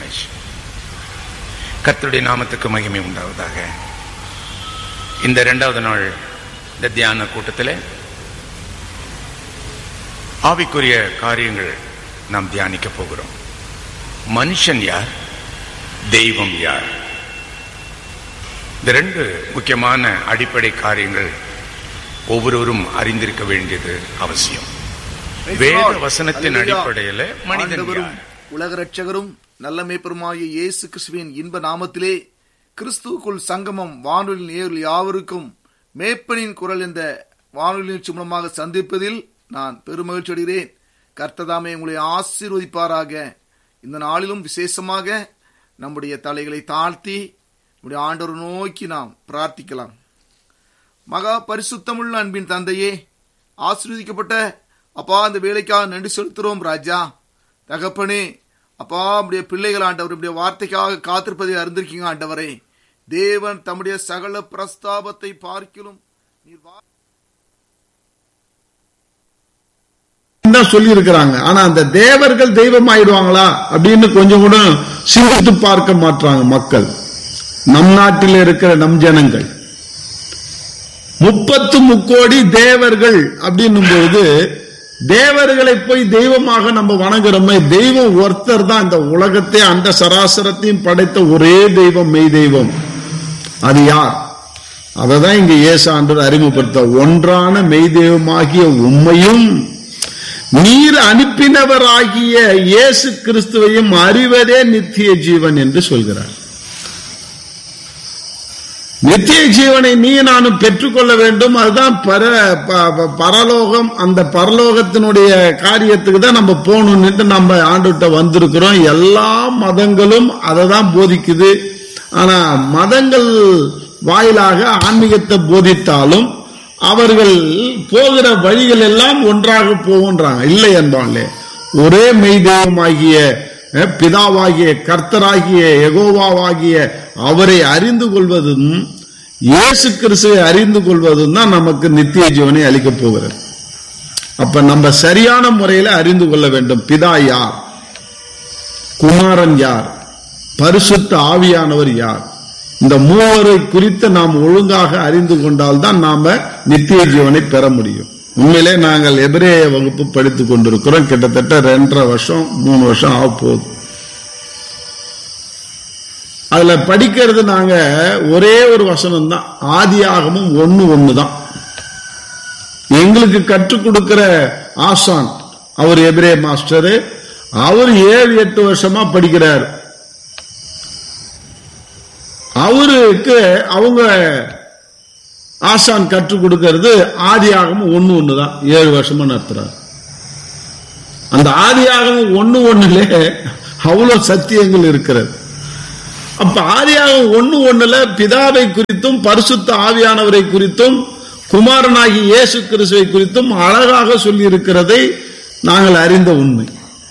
கணேஷ் கர்த்தருடைய நாமத்துக்கு மகிமை உண்டாவதாக இந்த இரண்டாவது நாள் இந்த தியான கூட்டத்தில் ஆவிக்குரிய காரியங்கள் நாம் தியானிக்க போகிறோம் மனுஷன் யார் தெய்வம் யார் இந்த ரெண்டு முக்கியமான அடிப்படை காரியங்கள் ஒவ்வொருவரும் அறிந்திருக்க வேண்டியது அவசியம் Praise வேத God. வசனத்தின் Hallelujah. அடிப்படையில மனிதன் ஆண்டவரும் யார் உலக ரட்சகரும் நல்ல மேய்ப்பருமாகிய இயேசு கிறிஸ்துவின் இன்ப நாமத்திலே கிறிஸ்துவுக்குள் சங்கமம் வானொலி நேரில் யாவருக்கும் மேய்ப்பனின் குரல் என்ற வானொலி மூலமாக சந்திப்பதில் நான் பெருமகிழ்ச்சி அடைகிறேன் கர்த்ததாமே உங்களை ஆசீர்வதிப்பாராக இந்த நாளிலும் விசேஷமாக நம்முடைய தலைகளை தாழ்த்தி நம்முடைய ஆண்டவர் நோக்கி நாம் பிரார்த்திக்கலாம் மகா பரிசுத்தமுள்ள அன்பின் தந்தையே ஆசீர்வதிக்கப்பட்ட அப்பா அந்த வேலைக்காக நன்றி செலுத்துறோம் ராஜா தகப்பனே அப்பா நம்முடைய பிள்ளைகள் ஆண்டவர் இப்படிய வார்த்தைக்காக காத்திருப்பதை அறிந்திருக்கீங்க ஆண்டவரே தேவன் தம்முடைய சகல பிரஸ்தாபத்தை பார்க்கிலும் நீர் வா- தான் சொல்லி இருக்கிறாங்க ஆனா அந்த தேவர்கள் தெய்வம் ஆயிடுவாங்களா அப்படின்னு கொஞ்சம் கூட சிந்தித்து பார்க்க மாட்டாங்க மக்கள் நம் நாட்டில் இருக்கிற நம் ஜனங்கள் முப்பத்து முக்கோடி தேவர்கள் அப்படின்னும் பொழுது தேவர்களை போய் தெய்வமாக நம்ம வணங்குறோமே தெய்வம் ஒருத்தர் தான் இந்த உலகத்தை அந்த சராசரத்தையும் படைத்த ஒரே தெய்வம் மெய் தெய்வம் அது யார் அததான் இங்க இயேசு ஆண்டவர் அறிமுகப்படுத்த ஒன்றான மெய் தெய்வமாகிய உண்மையும் நீர் அனுப்பினவராகிய இயேசு கிறிஸ்துவையும் அறிவதே நித்திய ஜீவன் என்று சொல்கிறார் நித்திய ஜீவனை நீ நானும் பெற்றுக்கொள்ள வேண்டும் அதுதான் பர ப- ப- பரலோகம் அந்த பரலோகத்தினுடைய காரியத்துக்கு தான் நம்ம போகணும்னுட்டு நம்ம ஆண்டுகிட்ட வந்திருக்கிறோம் எல்லா மதங்களும் அதை தான் போதிக்குது ஆனா மதங்கள் வாயிலாக ஆன்மீகத்தை போதித்தாலும் அவர்கள் போகிற வழிகள் எல்லாம் ஒன்றாக போகின்றாங்க இல்லை என்பாங்களே ஒரே மெய் தெய்வமாகிய அஹ், பிதாவாகிய கர்த்தராகிய எகோவாவாகிய அவரை அறிந்து கொள்வதும் இயேசு கிறிஸ்துவை அறிந்து கொள்வதும் தான் நமக்கு நித்திய ஜீவனை அளிக்கப் போகிறது அப்ப நம்ம சரியான முறையில அறிந்து கொள்ள வேண்டும் பிதா யார் குமாரன் யார் பரிசுத்த ஆவியானவர் யார் இந்த மூவரை குறித்து நாம் ஒழுங்காக அறிந்து கொண்டால் தான் நாம நித்திய ஜீவனை பெற முடியும் உண்மையிலே நாங்கள் எபிரேய வகுப்பு படித்துக் கொண்டிருக்கிறோம் கிட்டத்தட்ட ரெண்டரை வருஷம் மூணு வருஷம் ஆக போகுது அதுல படிக்கிறது நாங்க ஒரே ஒரு வசனம் தான் ஆதியாகமும் ஒண்ணு ஒண்ணு தான் எங்களுக்கு கற்றுக் கொடுக்கிற ஆசான் அவர் எபிரே மாஸ்டர் அவர் ஏழு எட்டு வருஷமா படிக்கிறார் அவருக்கு அவங்க ஆசான் கற்றுக் கொடுக்கிறது ஆதியாகமும் ஒண்ணு ஒண்ணு தான் ஏழு வருஷமா நடத்துறார் அந்த ஆதியாகமும் ஒண்ணு ஒண்ணுல அவ்வளவு சத்தியங்கள் இருக்கிறது அப்ப ஆதியாகம் ஒண்ணு ஒண்ணுல பிதாவை குறித்தும் பரிசுத்த ஆவியானவரை குறித்தும் குமாரனாகி இயேசு கிறிஸ்துவை குறித்தும் அழகாக சொல்லி இருக்கிறதை நாங்கள் அறிந்த உண்மை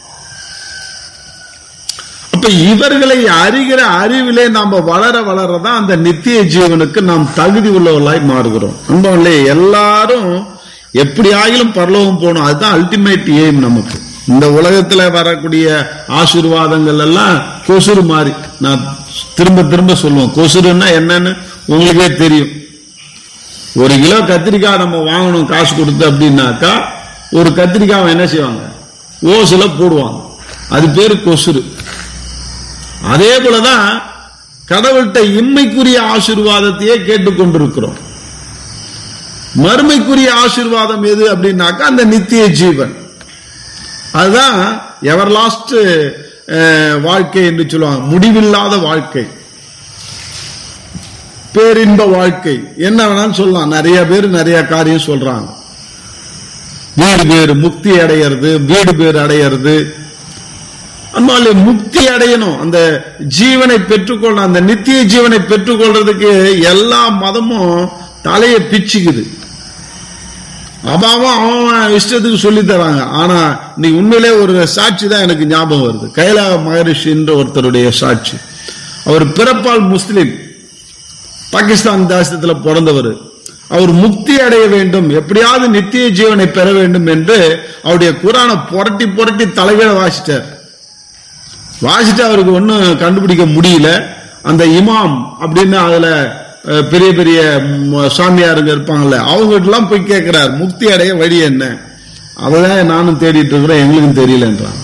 அப்ப இவர்களை அறிகிற அறிவிலே நாம வளர வளரதான் அந்த நித்திய ஜீவனுக்கு நாம் தகுதி உள்ளவர்களாய் மாறுகிறோம் நண்பர்களே எல்லாரும் எப்படி ஆகிலும் பரலோகம் போகணும் அதுதான் அல்டிமேட் எய்ம் நமக்கு இந்த உலகத்துல வரக்கூடிய ஆசீர்வாதங்கள் எல்லாம் கொசுறு மாதிரி நான் திரும்ப திரும்ப சொல்லுவேன் கொசுறுன்னா என்னன்னு உங்களுக்கே தெரியும் ஒரு கிலோ கத்திரிக்காய் நம்ம வாங்கணும் காசு கொடுத்து அப்படின்னாக்கா ஒரு கத்திரிக்காய் என்ன செய்வாங்க ஓசுல போடுவாங்க அது பேரு கொசுறு அதே போலதான் கடவுள்கிட்ட இம்மைக்குரிய ஆசீர்வாதத்தையே கேட்டுக்கொண்டிருக்கிறோம் மறுமைக்குரிய ஆசீர்வாதம் எது அப்படின்னாக்கா அந்த நித்திய ஜீவன் அதுதான் எவர் லாஸ்ட் வாழ்க்கை என்று சொல்லுவாங்க முடிவில்லாத வாழ்க்கை பேரின்ப வாழ்க்கை என்ன வேணாலும் சொல்லலாம் நிறைய பேர் நிறைய காரியம் சொல்றாங்க வீடு பேர் முக்தி அடையிறது வீடு பேர் அடையிறது அதனால முக்தி அடையணும் அந்த ஜீவனை பெற்றுக்கொள்ள அந்த நித்திய ஜீவனை பெற்றுக்கொள்றதுக்கு எல்லா மதமும் தலையை பிச்சுக்குது அவாவும் அவன் இஷ்டத்துக்கு சொல்லி தராங்க ஆனா நீ உண்மையிலே ஒரு சாட்சி தான் எனக்கு ஞாபகம் வருது கைலா மகரிஷி என்ற ஒருத்தருடைய சாட்சி அவர் பிறப்பால் முஸ்லிம் பாகிஸ்தான் தேசத்துல பிறந்தவர் அவர் முக்தி அடைய வேண்டும் எப்படியாவது நித்திய ஜீவனை பெற வேண்டும் என்று அவருடைய குரானை புரட்டி புரட்டி தலைகீழ வாசிட்டார் வாசிட்டு அவருக்கு ஒன்றும் கண்டுபிடிக்க முடியல அந்த இமாம் அப்படின்னு அதுல அஹ், பெரிய பெரிய ம், சாமியாருங்க இருப்பாங்கல்ல அவங்ககிட்ட எல்லாம் போய் கேட்கிறார் முக்தி அடைய வழி என்ன அததான் நானும் தேடிட்டு இருக்கிறேன் எங்களுக்கும் தெரியலன்றான்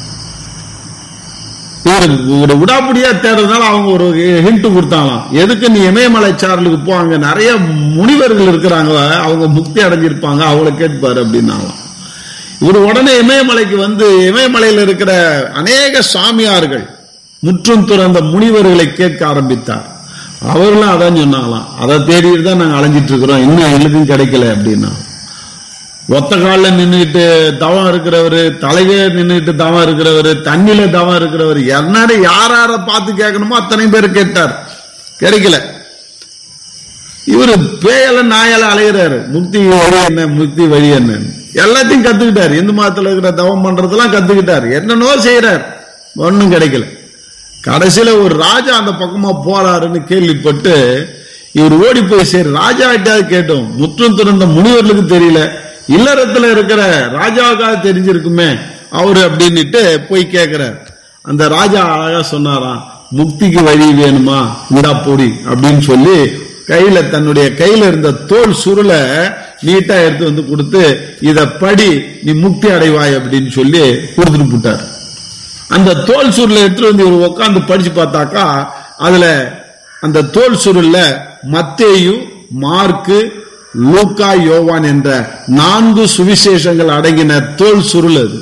இவரு ஒரு விடாப்பிடியா தேடுறதுனால அவங்க ஒரு ஹிண்ட் கொடுத்தாங்களாம் எதுக்கு நீ இமயமலை சாரலுக்கு போ அங்க நிறைய முனிவர்கள் இருக்கிறாங்க அவங்க முக்தி அடைஞ்சிருப்பாங்க அவங்கள கேட்பாரு அப்படின்னாலாம் இவர் உடனே இமயமலைக்கு வந்து இமயமலையில் இருக்கிற அநேக சாமியார்கள் முற்றும் துறந்த முனிவர்களை கேட்க ஆரம்பித்தார் அவர்களும் அதான் சொன்னாங்களாம் அதை தேடிட்டு தான் நாங்க அலைஞ்சிட்டு இருக்கிறோம் இன்னும் எங்களுக்கும் கிடைக்கல அப்படின்னா ஒத்த காலில் நின்றுட்டு தவம் இருக்கிறவரு தலைவே நின்றுட்டு தவம் இருக்கிறவரு தண்ணியில தவம் இருக்கிறவர் யாரு யார் யார பார்த்து கேட்கணுமோ அத்தனை பேர் கேட்டார் கிடைக்கல இவரு பேயால நாயால அலைகிறாரு முக்தி வழி என்ன முக்தி வழி என்ன எல்லாத்தையும் கத்துக்கிட்டாரு இந்து மதத்துல இருக்கிற தவம் பண்றதெல்லாம் கத்துக்கிட்டாரு என்னென்னோ செய்யறாரு ஒண்ணும் கிடைக்கல கடைசியில ஒரு ராஜா அந்த பக்கமா போறாருன்னு கேள்விப்பட்டு இவர் ஓடி போய் சரி ராஜா கிட்டாவது கேட்டோம் முற்றும் திறந்த முனிவர்களுக்கு தெரியல இல்லறத்துல இருக்கிற ராஜாவுக்காக தெரிஞ்சிருக்குமே அவரு அப்படின்னுட்டு போய் கேக்குறார் அந்த ராஜா அழகா சொன்னாராம் முக்திக்கு வழி வேணுமா இந்தா பொடி அப்படின்னு சொல்லி கையில தன்னுடைய கையில இருந்த தோல் சுருளை நீட்டா எடுத்து வந்து கொடுத்து இத படி நீ முக்தி அடைவாய் அப்படின்னு சொல்லி கொடுத்துட்டு போட்டார் அந்த தோல் சுருளை எடுத்துட்டு வந்து இவர் உட்காந்து படிச்சு பார்த்தாக்கா அதுல அந்த தோல் சுருள்ல மத்தேயு மார்க்கு லூக்கா யோவான் என்ற நான்கு சுவிசேஷங்கள் அடங்கின தோல் சுருள் அது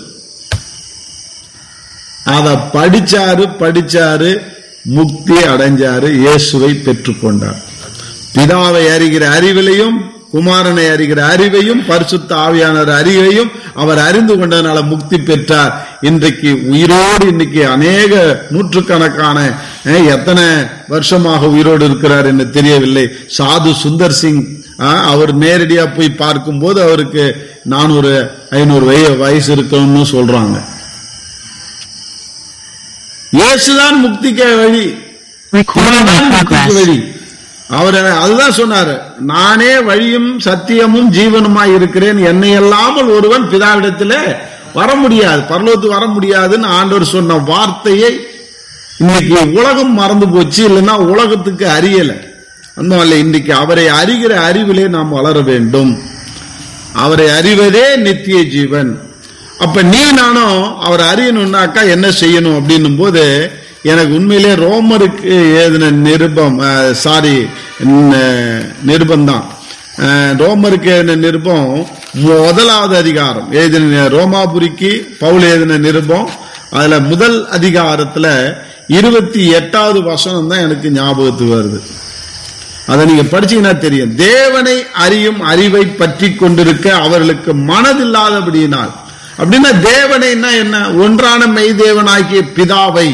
அத படிச்சாரு படிச்சாரு முக்தி அடைஞ்சாரு இயேசுவை பெற்றுக்கொண்டார் பிதாவை அறிகிற அறிவிலையும் குமாரனை அறிகிற அறிவையும் பரிசுத்த ஆவியானவர் அறிவையும் அவர் அறிந்து கொண்டதனால முக்தி பெற்றார் இன்றைக்கு உயிரோடு இன்னைக்கு அநேக நூற்றுக்கணக்கான அஹ், எத்தனை வருஷமாக உயிரோடு இருக்கிறார் என்று தெரியவில்லை சாது சுந்தர் சிங் அஹ், அவர் நேரடியா போய் பார்க்கும்போது அவருக்கு நானூறு ஐநூறு வய வயசு இருக்கணும்னு சொல்றாங்க இயேசுதான் முக்திக்க வழி Recording in இவர்தான் முக்திக்கு progress. வழி அவர் அதுதான் சொன்னாரு நானே வழியும் சத்தியமும் ஜீவனுமாய் இருக்கிறேன் என்னை அல்லாமல் ஒருவன் பிதாவிடத்திலே வர முடியாது பரலோகத்துக்கு வர முடியாதுன்னு ஆண்டவர் சொன்ன வார்த்தையை இன்னைக்கு உலகம் மறந்து போச்சு இல்லைன்னா உலகத்துக்கு அறியல அந்த மாதிரி இன்னைக்கு அவரை அறிகிற அறிவிலே நாம் வளர வேண்டும் அவரை அறிவதே நித்திய ஜீவன் அப்ப நீ நானும் அவர் அறியணும்னாக்கா என்ன செய்யணும் அப்படின்னும் போது எனக்கு உண்மையிலே ரோமருக்கு எழுதின நிருபம் சாரி நிருபம் தான் ரோமருக்கு எழுதின நிருபம் முதலாவது அதிகாரம் எழுதின ரோமாபுரிக்கு பவுல் எழுதின நிருபம் அதுல முதல் அதிகாரத்துல இருபத்தி எட்டாவது வசனம் தான் எனக்கு ஞாபகத்துக்கு வருது அதை நீங்க படிச்சீங்கன்னா தெரியும் தேவனை அறியும் அறிவை பற்றி கொண்டிருக்க அவர்களுக்கு மனதில்லாதபடியினால் அப்படின்னா தேவனைன்னா என்ன ஒன்றான மெய் தேவனாகிய பிதாவை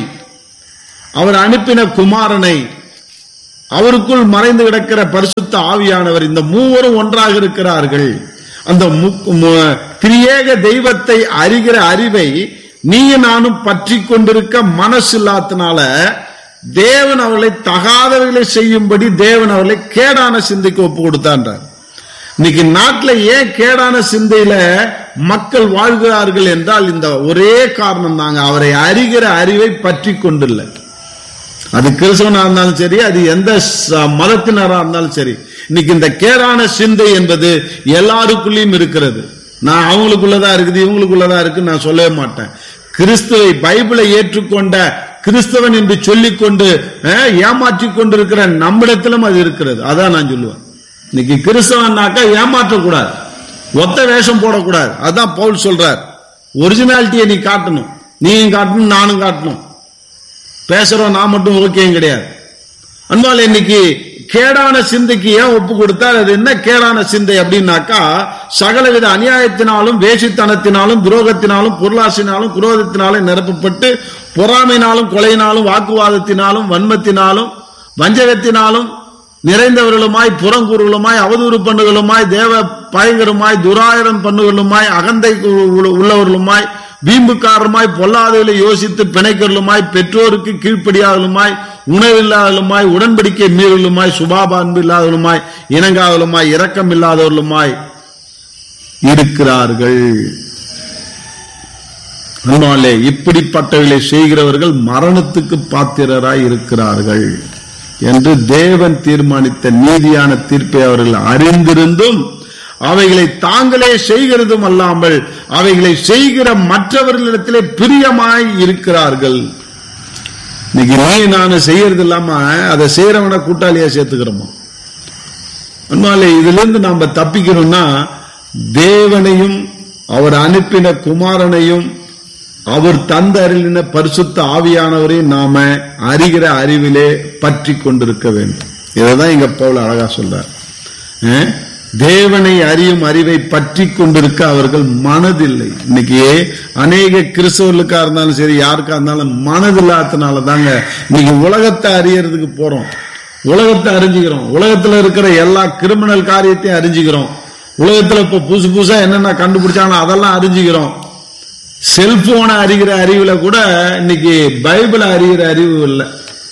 அவர் அனுப்பின குமாரனை அவருக்குள் மறைந்து கிடக்கிற பரிசுத்த ஆவியானவர் இந்த மூவரும் ஒன்றாக இருக்கிறார்கள் அந்த மு- மு- திரியேக தெய்வத்தை அறிகிற அறிவை நீயும் நானும் பற்றி கொண்டிருக்க மனசில்லாதனால தேவன் அவர்களை தகாதவர்களை செய்யும்படி தேவன் அவர்களை கேடான சிந்தைக்கு ஒப்பு கொடுத்தான்றார் இன்னைக்கு நாட்டுல ஏன் கேடான சிந்தையில மக்கள் வாழ்கிறார்கள் என்றால் இந்த ஒரே காரணம் தாங்க அவரை அறிகிற அறிவை பற்றி கொண்டில்லை அது கிறிஸ்தவனா இருந்தாலும் சரி அது எந்த ச- மதத்தினரா இருந்தாலும் சரி இன்னைக்கு இந்த கேடான சிந்தை என்பது எல்லாருக்குள்ளேயும் இருக்கிறது நான் அவங்களுக்குள்ளதான் இருக்குது இவங்களுக்குள்ளதான் இருக்குன்னு நான் சொல்லவே மாட்டேன் கிறிஸ்துவை பைபிளை ஏற்றுக்கொண்ட கிறிஸ்தவன் என்று சொல்லிக்கொண்டு அஹ், ஏமாற்றிக் கொண்டிருக்கிற நம்மிடத்திலும் அது இருக்கிறது அதான் நான் சொல்லுவேன் இன்னைக்கு கிறிஸ்தவன்னாக்கா ஏமாற்றக்கூடாது ஒத்த வேஷம் போடக்கூடாது அதான் பவுல் சொல்றார் ஒரிஜினாலிட்டியை நீ காட்டணும் நீயும் காட்டணும் நானும் காட்டணும் பேசுறோம் நான் மட்டும் ஓகேயும் கிடையாது அன்பால் இன்னைக்கு கேடான சிந்தைக்கு ஏன் ஒப்பு கொடுத்தால் அது என்ன கேடான சிந்தை அப்படின்னாக்கா சகலவித அநியாயத்தினாலும் வேசித்தனத்தினாலும் துரோகத்தினாலும் பொருளாசினாலும் குரோதத்தினாலும் நிரப்பப்பட்டு பொறாமையினாலும் கொலையினாலும் வாக்குவாதத்தினாலும் வன்மத்தினாலும் வஞ்சகத்தினாலும் நிறைந்தவர்களுமாய் புறங்கூறுகளுமாய் அவதூறு பண்ணுகளுமாய் தேவ பயங்கரமாய் துராயிரம் பண்ணுகளுமாய் அகந்தை உள்ள- உள்ளவர்களுமாய் வீம்புக்காரருமாய் பொல்லாதவர்களை யோசித்து பிணைக்கிறலுமாய் பெற்றோருக்கு கீழ்ப்படியாதலுமாய் உணவில்லாதலுமாய் உடன்படிக்கை மீறலுமாய் சுபாப அன்பு இல்லாதவர்களுமாய் இணங்காதலுமாய் இரக்கம் இல்லாதவர்களுமாய் இருக்கிறார்கள் அதனாலே இப்படிப்பட்டவர்களை செய்கிறவர்கள் மரணத்துக்கு பாத்திரராய் இருக்கிறார்கள் என்று தேவன் தீர்மானித்த நீதியான தீர்ப்பை அவர்கள் அறிந்திருந்தும் அவைகளை தாங்களே செய்கிறதும் அல்லாமல் அவைகளை செய்கிற மற்றவர்களிடத்திலே பிரியமாய் இருக்கிறார்கள் இன்னைக்கு நீ நான் செய்யறது இல்லாம அதை செய்யறவன கூட்டாளியா சேர்த்துக்கிறோமா அதனால இதுல இருந்து நாம தப்பிக்கணும்னா தேவனையும் அவர் அனுப்பின குமாரனையும் அவர் தந்த அருளின பரிசுத்த ஆவியானவரையும் நாம அறிகிற அறிவிலே பற்றி கொண்டிருக்க வேண்டும் இதைதான் இங்க பவுல் அழகா சொல்றார் அஹ்? தேவனை அறியும் அறிவை பற்றி கொண்டிருக்க அவர்கள் மனதில்லை இன்னைக்கு அநேக கிறிஸ்தவர்களுக்கா இருந்தாலும் சரி யாருக்கா இருந்தாலும் மனதில்லாதனால தாங்க இன்னைக்கு உலகத்தை அறியறதுக்கு போறோம் உலகத்தை அறிஞ்சுக்கிறோம் உலகத்துல இருக்கிற எல்லா கிரிமினல் காரியத்தையும் அறிஞ்சுக்கிறோம் உலகத்துல இப்ப புதுசு புதுசா என்னென்ன கண்டுபிடிச்சாங்களோ அதெல்லாம் அறிஞ்சுக்கிறோம் செல்போனை அறிகிற அறிவுல கூட இன்னைக்கு பைபிளை அறிகிற அறிவு இல்லை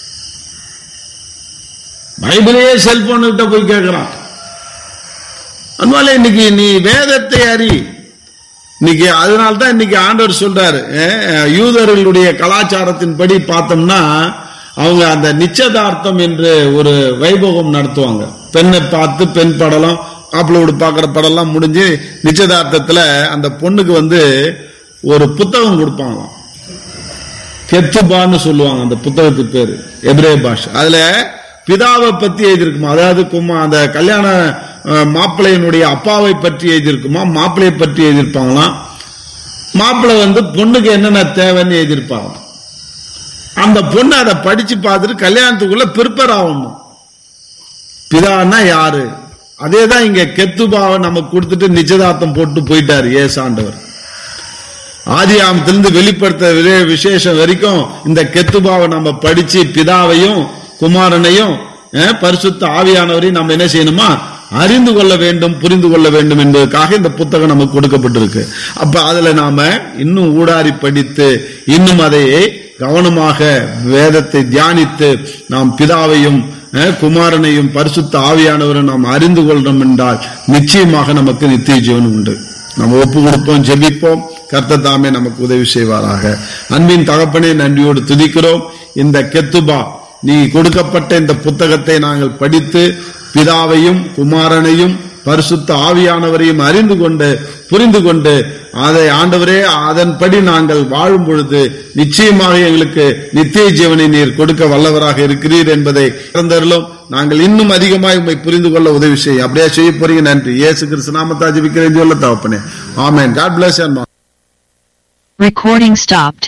பைபிளையே செல்போன் கிட்ட போய் கேட்கிறான் அதனால இன்னைக்கு நீ வேதத்தை அறி இன்னைக்கு அதனால தான் இன்னைக்கு ஆண்டவர் சொல்றாரு அஹ், யூதர்களுடைய கலாச்சாரத்தின்படி பார்த்தோம்னா அவங்க அந்த நிச்சயதார்த்தம் என்று ஒரு வைபோகம் நடத்துவாங்க பெண்ணை பார்த்து பெண் படலம் ஆப்பிளோடு பார்க்குற படம்லாம் முடிஞ்சு நிச்சயதார்த்தத்துல அந்த பொண்ணுக்கு வந்து ஒரு புத்தகம் கொடுப்பாங்களாம் கெத்துபான்னு சொல்லுவாங்க அந்த புத்தகத்துக்கு பேரு எபிரே பாஷை அதுல பிதாவை பத்தி எழுதியிருக்குமா அதாவது கும்மா அந்த கல்யாண அஹ், மாப்பிள்ளையினுடைய அப்பாவை பற்றி எழுதியிருக்குமா மாப்பிள்ளையை பற்றி எழுதியிருப்பாங்களாம் மாப்பிள்ளை வந்து பொண்ணுக்கு என்னென்ன தேவைன்னு எழுதியிருப்பாங்க அந்த பொண்ணு அதை படிச்சு பார்த்துட்டு கல்யாணத்துக்குள்ள ப்ரிப்பேர் ஆகணும் பிதான்னா யாரு அதே தான் இங்க கெத்துபாவை நமக்கு கொடுத்துட்டு நிச்சயதார்த்தம் போட்டு போயிட்டாரு ஏசாண்டவர் ஆதி ஆமத்திலிருந்து வெளிப்படுத்த வி- விசேஷம் வரைக்கும் இந்த கெத்துபாவை நம்ம படிச்சு பிதாவையும் குமாரனையும் அஹ், பரிசுத்த ஆவியானவரையும் நம்ம என்ன செய்யணுமா அறிந்து கொள்ள வேண்டும் புரிந்து கொள்ள வேண்டும் என்பதற்காக இந்த புத்தகம் நமக்கு கொடுக்கப்பட்டிருக்கு அப்ப அதுல நாம இன்னும் ஊடாரி படித்து இன்னும் அதை கவனமாக வேதத்தை தியானித்து நாம் பிதாவையும் அஹ், குமாரனையும் பரிசுத்த ஆவியானவரை நாம் அறிந்து கொள்றோம் என்றால் நிச்சயமாக நமக்கு நித்திய ஜீவன் உண்டு நம்ம ஒப்பு கொடுப்போம் ஜெபிப்போம் கர்த்தர் தாமே நமக்கு உதவி செய்வாராக அன்பின் தகப்பனே நன்றியோடு துதிக்கிறோம் இந்த கெத்துபா நீ கொடுக்கப்பட்ட இந்த புத்தகத்தை நாங்கள் படித்து பிதாவையும் குமாரனையும் பரிசுத்த ஆவியானவரையும் அறிந்து கொண்டு புரிந்து கொண்டு அதை ஆண்டவரே அதன்படி நாங்கள் வாழும் பொழுது நிச்சயமாக எங்களுக்கு நித்திய ஜீவனை நீர் கொடுக்க வல்லவராக இருக்கிறீர் என்பதை பிறந்தருளும் நாங்கள் இன்னும் அதிகமாக உண்மை புரிந்து கொள்ள உதவி செய்யும் அப்படியே செய்ய போறீங்க நன்றி இயேசு கிறிஸ்து நாமத்தா ஜெபிக்கிறேன் சொல்ல தகப்பனே amen God bless and Recording stopped.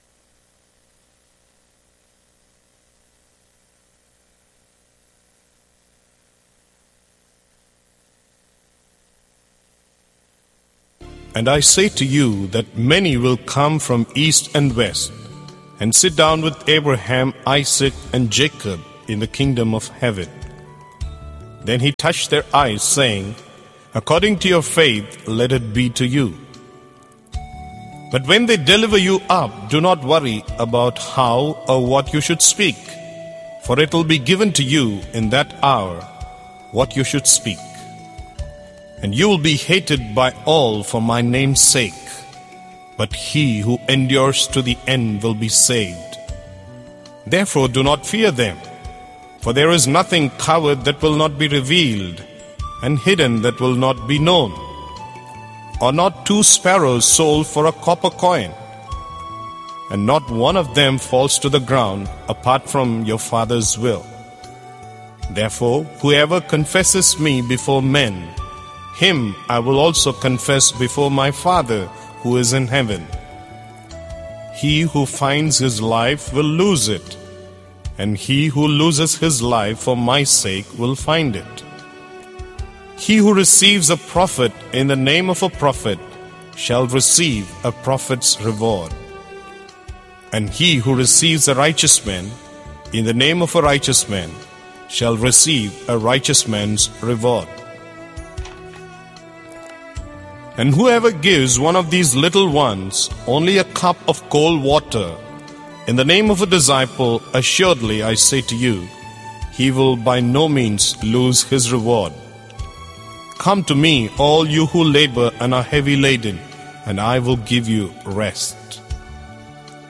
And I say to you that many will come from east and west, and sit down with Abraham, Isaac, and Jacob in the kingdom of heaven. Then he touched their eyes, saying, According to your faith, let it be to you. But when they deliver you up, do not worry about how or what you should speak, for it will be given to you in that hour what you should speak and you will be hated by all for my name's sake. But he who endures to the end will be saved. Therefore, do not fear them, for there is nothing covered that will not be revealed, and hidden that will not be known. Are not two sparrows sold for a copper coin? And not one of them falls to the ground apart from your Father's will. Therefore, whoever confesses me before men, him I will also confess before my Father who is in heaven. He who finds his life will lose it, and he who loses his life for my sake will find it. He who receives a prophet in the name of a prophet shall receive a prophet's reward. And he who receives a righteous man in the name of a righteous man shall receive a righteous man's reward. And whoever gives one of these little ones only a cup of cold water, in the name of a disciple, assuredly I say to you, he will by no means lose his reward. Come to me, all you who labor and are heavy laden, and I will give you rest.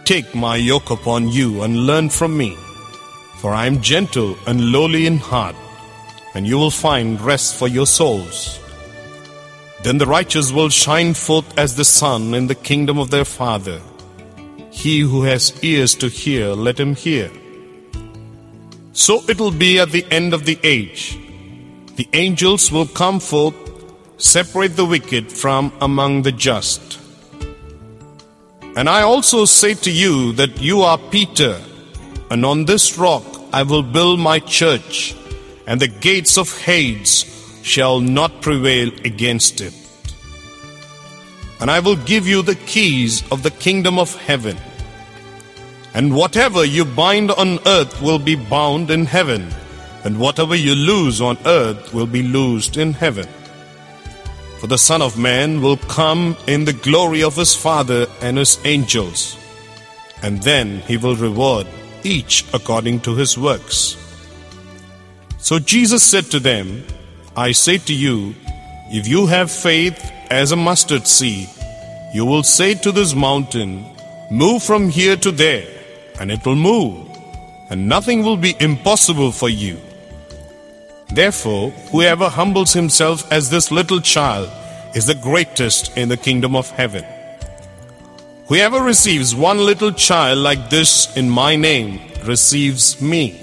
Take my yoke upon you and learn from me, for I am gentle and lowly in heart, and you will find rest for your souls. Then the righteous will shine forth as the sun in the kingdom of their Father. He who has ears to hear, let him hear. So it will be at the end of the age. The angels will come forth, separate the wicked from among the just. And I also say to you that you are Peter, and on this rock I will build my church, and the gates of Hades shall not prevail against it. And I will give you the keys of the kingdom of heaven. And whatever you bind on earth will be bound in heaven, and whatever you loose on earth will be loosed in heaven. For the Son of Man will come in the glory of his Father and his angels, and then he will reward each according to his works. So Jesus said to them, I say to you, if you have faith as a mustard seed, you will say to this mountain, Move from here to there, and it will move, and nothing will be impossible for you. Therefore, whoever humbles himself as this little child is the greatest in the kingdom of heaven. Whoever receives one little child like this in my name receives me.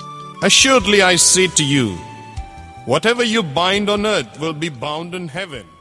Assuredly, I say to you, whatever you bind on earth will be bound in heaven,